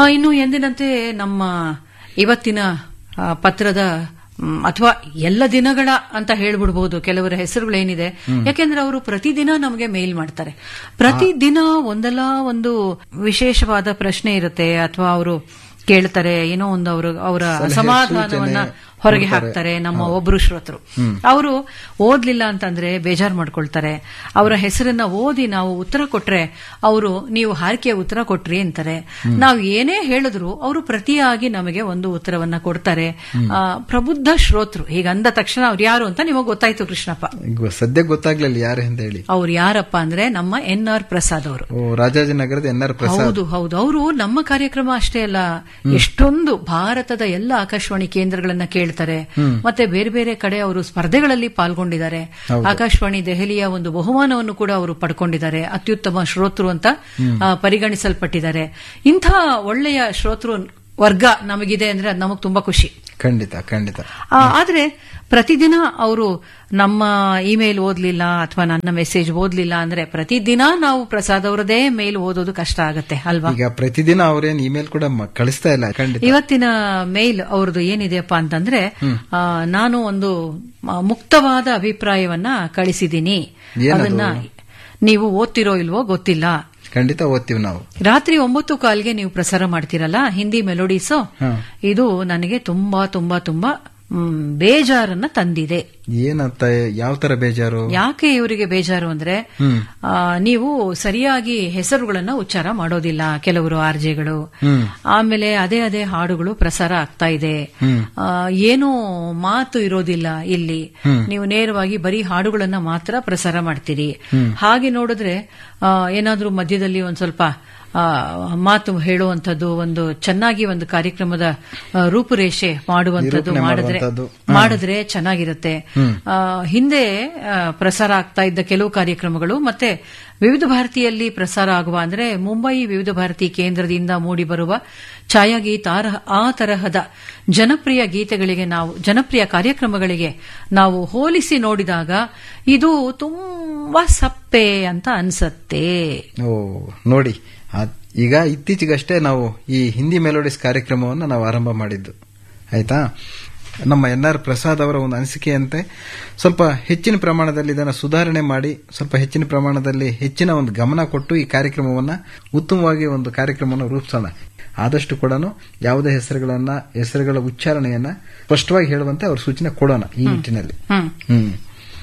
ಆ, ಇನ್ನು ಎಂದಿನಂತೆ ನಮ್ಮ ಇವತ್ತಿನ ಆ, ಪತ್ರದ ಮ್, ಅಥವಾ ಎಲ್ಲ ದಿನಗಳ ಅಂತ ಹೇಳ್ಬಿಡ್ಬೋದು ಕೆಲವರ ಹೆಸರುಗಳೇನಿದೆ ಯಾಕೆಂದ್ರೆ ಅವರು ಪ್ರತಿದಿನ ನಮಗೆ ಮೇಲ್ ಮಾಡ್ತಾರೆ ಪ್ರತಿದಿನ ಒಂದಲ್ಲ ಒಂದು ವಿಶೇಷವಾದ ಪ್ರಶ್ನೆ ಇರುತ್ತೆ ಅಥವಾ ಅವರು ಕೇಳ್ತಾರೆ ಏನೋ ಒಂದು ಅವರು ಅವರ ಅಸಮಾಧಾನವನ್ನ ಹೊರಗೆ ಹಾಕ್ತಾರೆ ನಮ್ಮ ಒಬ್ರು ಶ್ರೋತರು ಅವರು ಓದ್ಲಿಲ್ಲ ಅಂತಂದ್ರೆ ಬೇಜಾರ್ ಮಾಡ್ಕೊಳ್ತಾರೆ ಅವರ ಹೆಸರನ್ನ ಓದಿ ನಾವು ಉತ್ತರ ಕೊಟ್ರೆ ಅವರು ನೀವು ಹಾರಿಕೆಯ ಉತ್ತರ ಕೊಟ್ರಿ ಅಂತಾರೆ ನಾವು ಏನೇ ಹೇಳಿದ್ರು ಅವರು ಪ್ರತಿಯಾಗಿ ನಮಗೆ ಒಂದು ಉತ್ತರವನ್ನ ಕೊಡ್ತಾರೆ ಆ, ಪ್ರಬುದ್ಧ ಶ್ರೋತೃ ಈಗ ಅಂದ ತಕ್ಷಣ ಅವ್ರು ಯಾರು ಅಂತ ನಿಮಗೆ ಗೊತ್ತಾಯ್ತು ಕೃಷ್ಣಪ್ಪ ಈಗ ಸದ್ಯ ಗೊತ್ತಾಗ್ಲಿಲ್ಲ ಯಾರು ಅಂತ ಹೇಳಿ ಅವ್ರು ಯಾರಪ್ಪ ಅಂದ್ರೆ ನಮ್ಮ ಎನ್ ಆರ್ ಪ್ರಸಾದ್ ಅವರು ಓ ರಾಜಾಜಿನಗರದ ಎನ್ ಆರ್ ಪ್ರಸಾದ್ ಹೌದು ಹೌದು ಅವರು ನಮ್ಮ ಕಾರ್ಯಕ್ರಮ ಅಷ್ಟೇ ಅಲ್ಲ ಎಷ್ಟೊಂದು ಭಾರತದ ಎಲ್ಲ ಆಕಾಶವಾಣಿ ಕೇಂದ್ರಗಳನ್ನ ಕೇಳ್ತಾರೆ ಮತ್ತೆ ಬೇರೆ ಬೇರೆ ಕಡೆ ಅವರು ಸ್ಪರ್ಧೆಗಳಲ್ಲಿ ಪಾಲ್ಗೊಂಡಿದ್ದಾರೆ ಆಕಾಶವಾಣಿ ದೆಹಲಿಯ ಒಂದು ಬಹುಮಾನವನ್ನು ಕೂಡ ಅವರು ಪಡ್ಕೊಂಡಿದ್ದಾರೆ ಅತ್ಯುತ್ತಮ ಶ್ರೋತೃ ಅಂತ ಆ, ಪರಿಗಣಿಸಲ್ಪಟ್ಟಿದ್ದಾರೆ ಇಂಥ ಒಳ್ಳೆಯ ಶ್ರೋತೃ ವರ್ಗ ನಮಗಿದೆ ಅಂದ್ರೆ ಅದು ನಮಗೆ ತುಂಬಾ ಖುಷಿ ಖಂಡಿತ ಖಂಡಿತ ಆ, ಆದ್ರೆ ಪ್ರತಿದಿನ ಅವರು ನಮ್ಮ ಇಮೇಲ್ ಓದ್ಲಿಲ್ಲ ಅಥವಾ ನನ್ನ ಮೆಸೇಜ್ ಓದ್ಲಿಲ್ಲ ಅಂದ್ರೆ ಪ್ರತಿದಿನ ನಾವು ಪ್ರಸಾದ್ ಅವರದೇ ಮೇಲ್ ಓದೋದು ಕಷ್ಟ ಆಗತ್ತೆ ಅಲ್ವಾ ಈಗ ಪ್ರತಿದಿನ ಅವ್ರೇನ್ ಇಮೇಲ್ ಕೂಡ ಮ- ಕಳಿಸ್ತಾ ಇಲ್ಲ ಖಂಡಿತ ಇವತ್ತಿನ ಮೇಲ್ ಅವ್ರದ್ದು ಏನಿದೆಯಪ್ಪ ಅಂತಂದ್ರೆ ಆ, ನಾನು ಒಂದು ಆ, ಮುಕ್ತವಾದ ಅಭಿಪ್ರಾಯವನ್ನ ಕಳಿಸಿದ್ದೀನಿ ಏನದು? ಅದನ್ನ ನೀವು ಓದ್ತಿರೋ ಇಲ್ವೋ ಗೊತ್ತಿಲ್ಲ ಖಂಡಿತ ಓದ್ತೀವಿ ನಾವು ರಾತ್ರಿ ಒಂಬತ್ತು ಕಾಲ್ಗೆ ನೀವು ಪ್ರಸಾರ ಮಾಡ್ತೀರಲ್ಲ ಹಿಂದಿ ಮೆಲೋಡೀಸು ಹಾ. ಇದು ನನಗೆ ತುಂಬಾ ತುಂಬಾ ತುಂಬಾ ಮ್, ಬೇಜಾರನ್ನ ತಂದಿದೆ ಏನಂತ ಯಾವ ತರ ಬೇಜಾರು ಯಾಕೆ ಇವರಿಗೆ ಬೇಜಾರು ಅಂದ್ರೆ ಹ್ಮ್. ಆ, ನೀವು ಸರಿಯಾಗಿ ಹೆಸರುಗಳನ್ನ ಉಚ್ಚಾರ ಮಾಡೋದಿಲ್ಲ ಕೆಲವರು ಆರ್ಜೆಗಳು ಹ್ಮ್. ಆಮೇಲೆ ಅದೇ ಅದೇ ಹಾಡುಗಳು ಪ್ರಸಾರ ಆಗ್ತಾ ಇದೆ ಹ್ಮ್. ಆ, ಏನೂ ಮಾತು ಇರೋದಿಲ್ಲ ಇಲ್ಲಿ ನೀವು ನೇರವಾಗಿ ಬರೀ ಹಾಡುಗಳನ್ನ ಮಾತ್ರ ಪ್ರಸಾರ ಮಾಡ್ತೀರಿ ಹಾಗೆ ನೋಡಿದ್ರೆ ಆ, ಏನಾದ್ರೂ ಮಧ್ಯದಲ್ಲಿ ಒಂದ್ ಸ್ವಲ್ಪ ಆ, ಮಾತು ಹೇಳುವಂಥದ್ದು ಒಂದು ಚೆನ್ನಾಗಿ ಒಂದು ಕಾರ್ಯಕ್ರಮದ ಆ, ರೂಪುರೇಷೆ ಮಾಡುವಂಥದ್ದು ನಿರೂಪಣೆ ಮಾಡಿದ್ರೆ ಮಾಡುವಂಥದ್ದು. ಮಾಡಿದ್ರೆ ಚೆನ್ನಾಗಿರುತ್ತೆ ಆ, ಹಿಂದೆ ಆ, ಪ್ರಸಾರ ಆಗ್ತಾ ಇದ್ದ ಕೆಲವು ಕಾರ್ಯಕ್ರಮಗಳು ಮತ್ತೆ ವಿವಿಧ ಭಾರತಿಯಲ್ಲಿ ಪ್ರಸಾರ ಆಗುವ ಅಂದ್ರೆ ಮುಂಬೈ ವಿವಿಧ ಭಾರತಿ ಕೇಂದ್ರದಿಂದ ಮೂಡಿ ಬರುವ ಛಾಯಾಗೀತ ಆ ರ- ಆ ತರಹದ ಜನಪ್ರಿಯ ಗೀತೆಗಳಿಗೆ ನಾವು ಜನಪ್ರಿಯ ಕಾರ್ಯಕ್ರಮಗಳಿಗೆ ನಾವು ಹೋಲಿಸಿ ನೋಡಿದಾಗ ಇದು ತುಂಬಾ ಸಪ್ಪೆ ಅಂತ ಅನ್ಸತ್ತೆ ಓ ನೋಡಿ ಆ- ಈಗ ಇತ್ತೀಚೆಗಷ್ಟೇ ನಾವು ಈ ಹಿಂದಿ ಮೆಲೋಡಿಸ್ ಕಾರ್ಯಕ್ರಮವನ್ನು ನಾವು ಆರಂಭ ಮಾಡಿದ್ದು ಆಯ್ತಾ ನಮ್ಮ ಎನ್ ಆರ್ ಪ್ರಸಾದ್ ಅವರ ಒಂದು ಅನಿಸಿಕೆಯಂತೆ ಸ್ವಲ್ಪ ಹೆಚ್ಚಿನ ಪ್ರಮಾಣದಲ್ಲಿ ಇದನ್ನು ಸುಧಾರಣೆ ಮಾಡಿ ಸ್ವಲ್ಪ ಹೆಚ್ಚಿನ ಪ್ರಮಾಣದಲ್ಲಿ ಹೆಚ್ಚಿನ ಒಂದು ಗಮನ ಕೊಟ್ಟು ಈ ಕಾರ್ಯಕ್ರಮವನ್ನ ಉತ್ತಮವಾಗಿ ಒಂದು ಕಾರ್ಯಕ್ರಮವನ್ನು ರೂಪಿಸೋಣ ಆದಷ್ಟು ಕೂಡ ಯಾವುದೇ ಹೆಸರುಗಳನ್ನ ಹೆಸರುಗಳ ಉಚ್ಚಾರಣೆಯನ್ನ ಸ್ಪಷ್ಟವಾಗಿ ಹೇಳುವಂತೆ ಅವ್ರ ಸೂಚನೆ ಕೊಡೋಣ ಈ ನಿಟ್ಟಿನಲ್ಲಿ ಹ್ಮ್ ಹ್ಮ್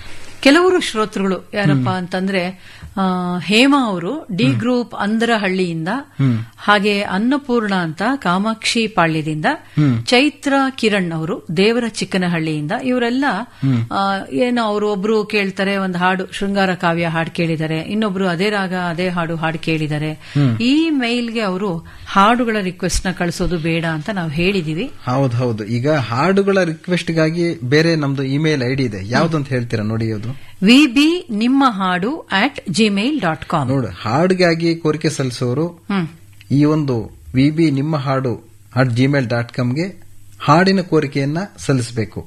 ಕೆಲವರು ಶ್ರೋತೃಗಳು ಯಾರಪ್ಪ ಅಂತಂದ್ರೆ ಆ, ಹೇಮಾ ಅವರು ಡಿ ಗ್ರೂಪ್ ಅಂದರಹಳ್ಳಿಯಿಂದ ಹಾಗೆ ಅನ್ನಪೂರ್ಣ ಅಂತ ಕಾಮಾಕ್ಷಿ ಪಾಳ್ಯದಿಂದ ಚೈತ್ರ ಕಿರಣ್ ಅವರು ದೇವರ ಚಿಕ್ಕನಹಳ್ಳಿಯಿಂದ ಇವರೆಲ್ಲ ಆ, ಏನು ಅವರು ಒಬ್ರು ಕೇಳ್ತಾರೆ ಒಂದು ಹಾಡು ಶೃಂಗಾರ ಕಾವ್ಯ ಹಾಡು ಕೇಳಿದ್ದಾರೆ ಇನ್ನೊಬ್ರು ಅದೇ ರಾಗ ಅದೇ ಹಾಡು ಹಾಡು ಕೇಳಿದ್ದಾರೆ ಈ ಮೇಲ್ಗೆ ಅವರು ಹಾಡುಗಳ ರಿಕ್ವೆಸ್ಟ್ ನ ಕಳಿಸೋದು ಬೇಡ ಅಂತ ನಾವು ಹೇಳಿದೀವಿ ಹೌದು ಹೌದು ಈಗ ಹಾಡುಗಳ ರಿಕ್ವೆಸ್ಟ್ಗಾಗಿ ಬೇರೆ ನಮ್ದು ಇಮೇಲ್ ಐಡಿ ಇದೆ ಯಾವ್ದಂತ ಹೇಳ್ತೀರಾ ನೋಡಿ ಅದು ವಿ ಬಿ ನಿಮ್ಮ ಹಾಡು ಅಟ್ ಜಿಮೇಲ್ ಡಾಟ್ ಕಾಮ್ ನೋಡು ಹಾಡಿಗಾಗಿ ಕೋರಿಕೆ ಸಲ್ಲಿಸೋರು ಹ್ಮ್ ಈ ಒಂದು ವಿ ಬಿ ನಿಮ್ಮ ಹಾಡು ಅಟ್ ಜಿಮೇಲ್ ಡಾಟ್ ಕಾಮ್ಗೆ ಹಾಡಿನ ಕೋರಿಕೆಯನ್ನ ಸಲ್ಲಿಸಬೇಕು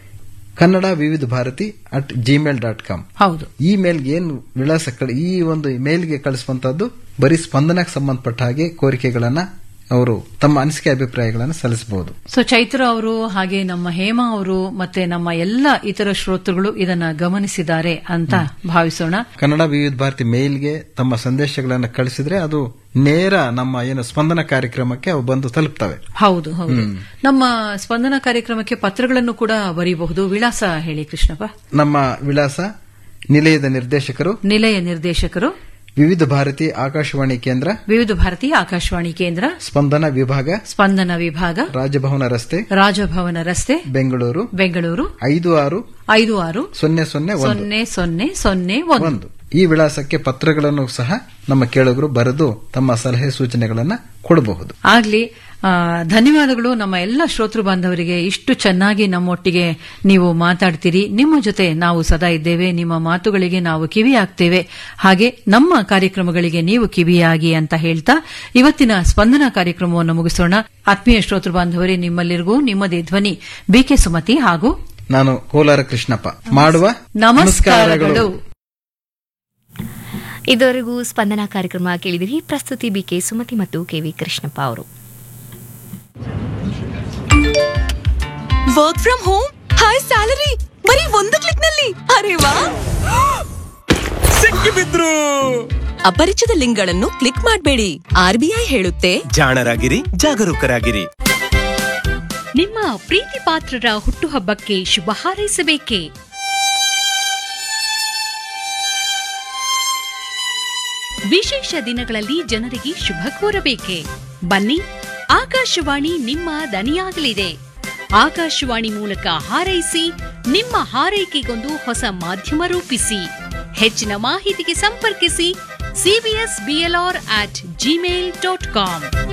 Kannada Vividh Bharati at Gmail dot com ಹೌದು ಈ ಮೇಲ್ಗೆ ಏನು ವಿಳಾಸ ಕಳ- ಈ ಒಂದು ಮೇಲ್ಗೆ ಕಳಿಸುವಂತದ್ದು ಬರೀ ಸ್ಪಂದನಕ್ಕೆ ಸಂಬಂಧಪಟ್ಟ ಹಾಗೆ ಕೋರಿಕೆಗಳನ್ನ ಅವರು ತಮ್ಮ ಅನಿಸಿಕೆ ಅಭಿಪ್ರಾಯಗಳನ್ನು ಸಲ್ಲಿಸಬಹುದು ಸೊ ಚೈತ್ರ ಅವರು ಹಾಗೆ ನಮ್ಮ ಹೇಮಾ ಅವರು ಮತ್ತೆ ನಮ್ಮ ಎಲ್ಲ ಇತರ ಶ್ರೋತೃಗಳು ಇದನ್ನ ಗಮನಿಸಿದ್ದಾರೆ ಅಂತ ಭಾವಿಸೋಣ ಕನ್ನಡ ವಿವಿಧ ಭಾರತಿ ಮೇಲ್ಗೆ ತಮ್ಮ ಸಂದೇಶಗಳನ್ನು ಕಳಿಸಿದ್ರೆ ಅದು ನೇರ ನಮ್ಮ ಏನು ಸ್ಪಂದನ ಕಾರ್ಯಕ್ರಮಕ್ಕೆ ಅವು ಬಂದು ತಲುಪ್ತವೆ ಹೌದು ಹೌದು ನಮ್ಮ ಸ್ಪಂದನ ಕಾರ್ಯಕ್ರಮಕ್ಕೆ ಪತ್ರಗಳನ್ನು ಕೂಡ ಬರೀಬಹುದು ವಿಳಾಸ ಹೇಳಿ ಕೃಷ್ಣಪ್ಪ ನಮ್ಮ ವಿಳಾಸ ನಿಲಯದ ನಿರ್ದೇಶಕರು ನಿಲಯ ನಿರ್ದೇಶಕರು ವಿವಿಧ ಭಾರತಿ ಆಕಾಶವಾಣಿ ಕೇಂದ್ರ ವಿವಿಧ ಭಾರತೀಯ ಆಕಾಶವಾಣಿ ಕೇಂದ್ರ ಸ್ಪಂದನ ವಿಭಾಗ ಸ್ಪಂದನ ವಿಭಾಗ ರಾಜಭವನ ರಸ್ತೆ ರಾಜಭವನ ರಸ್ತೆ ಬೆಂಗಳೂರು ಬೆಂಗಳೂರು ಐದು ಆರು ಐದು ಆರು ಸೊನ್ನೆ ಸೊನ್ನೆ ಒಂದು ಸೊನ್ನೆ ಸೊನ್ನೆ ಸೊನ್ನೆ ಒಂದು ಒಂದು ಈ ವಿಳಾಸಕ್ಕೆ ಪತ್ರಗಳನ್ನು ಸಹ ನಮ್ಮ ಕೇಳುಗರು ಬರೆದು ತಮ್ಮ ಸಲಹೆ ಸೂಚನೆಗಳನ್ನ ಕೊಡಬಹುದು ಆಗ್ಲಿ ಆ, ಧನ್ಯವಾದಗಳು ನಮ್ಮ ಎಲ್ಲ ಶ್ರೋತೃ ಬಾಂಧವರಿಗೆ ಇಷ್ಟು ಚೆನ್ನಾಗಿ ನಮ್ಮೊಟ್ಟಿಗೆ ನೀವು ಮಾತಾಡ್ತೀರಿ ನಿಮ್ಮ ಜೊತೆ ನಾವು ಸದಾ ಇದ್ದೇವೆ ನಿಮ್ಮ ಮಾತುಗಳಿಗೆ ನಾವು ಕಿವಿಯಾಗ್ತೇವೆ ಹಾಗೆ ನಮ್ಮ ಕಾರ್ಯಕ್ರಮಗಳಿಗೆ ನೀವು ಕಿವಿಯಾಗಿ ಅಂತ ಹೇಳ್ತಾ ಇವತ್ತಿನ ಸ್ಪಂದನ ಕಾರ್ಯಕ್ರಮವನ್ನು ಮುಗಿಸೋಣ ಆತ್ಮೀಯ ಶ್ರೋತೃ ಬಾಂಧವರೇ ನಿಮ್ಮಲ್ಲಿರಿಗೂ ನಿಮ್ಮದೇ ಧ್ವನಿ ಬಿಕೆ ಸುಮತಿ ಹಾಗೂ ನಾನು ಕೋಲಾರ ಕೃಷ್ಣಪ್ಪ ಮಾಡುವ ನಮಸ್ಕಾರಗಳು ಇದುವರೆಗೂ ಸ್ಪಂದನ ಕಾರ್ಯಕ್ರಮ ಕೇಳಿದಿರಿ ಪ್ರಸ್ತುತಿ ಬಿಕೆ ಸುಮತಿ ಮತ್ತು ಕೆವಿ ಕೃಷ್ಣಪ್ಪ ಅವರು work from home high salary ಬರೀ ಒಂದು ಕ್ಲಿಕ್ ನಲ್ಲಿ ಅರೆ ವಾ ಸಿಕ್ಕಿಬಿದ್ರು ಅಪರಿಚಿತ ಲಿಂಕ್ಗಳನ್ನು ಕ್ಲಿಕ್ ಮಾಡಬೇಡಿ ಆರ್ಬಿಐ ಹೇಳುತ್ತೆ ಜಾಣರಾಗಿರಿ ಜಾಗರೂಕರಾಗಿರಿ ನಿಮ್ಮ ಪ್ರೀತಿ ಪಾತ್ರರ ಹುಟ್ಟುಹಬ್ಬಕ್ಕೆ ಶುಭ ಹಾರೈಸಬೇಕೇ ವಿಶೇಷ ದಿನಗಳಲ್ಲಿ ಜನರಿಗೆ ಶುಭ ಕೋರಬೇಕೆ ಬನ್ನಿ ಆಕಾಶವಾಣಿ ನಿಮ್ಮ ದನಿಯಾಗಲಿದೆ ಆಕಾಶವಾಣಿ ಮೂಲಕ ಹಾರೈಸಿ ನಿಮ್ಮ ಹಾರೈಕೆಗೊಂದು ಹೊಸ ಮಾಧ್ಯಮ ರೂಪಿಸಿ ಹೆಚ್ಚಿನ ಮಾಹಿತಿಗೆ ಸಂಪರ್ಕಿಸಿ C B S B L R at Gmail dot com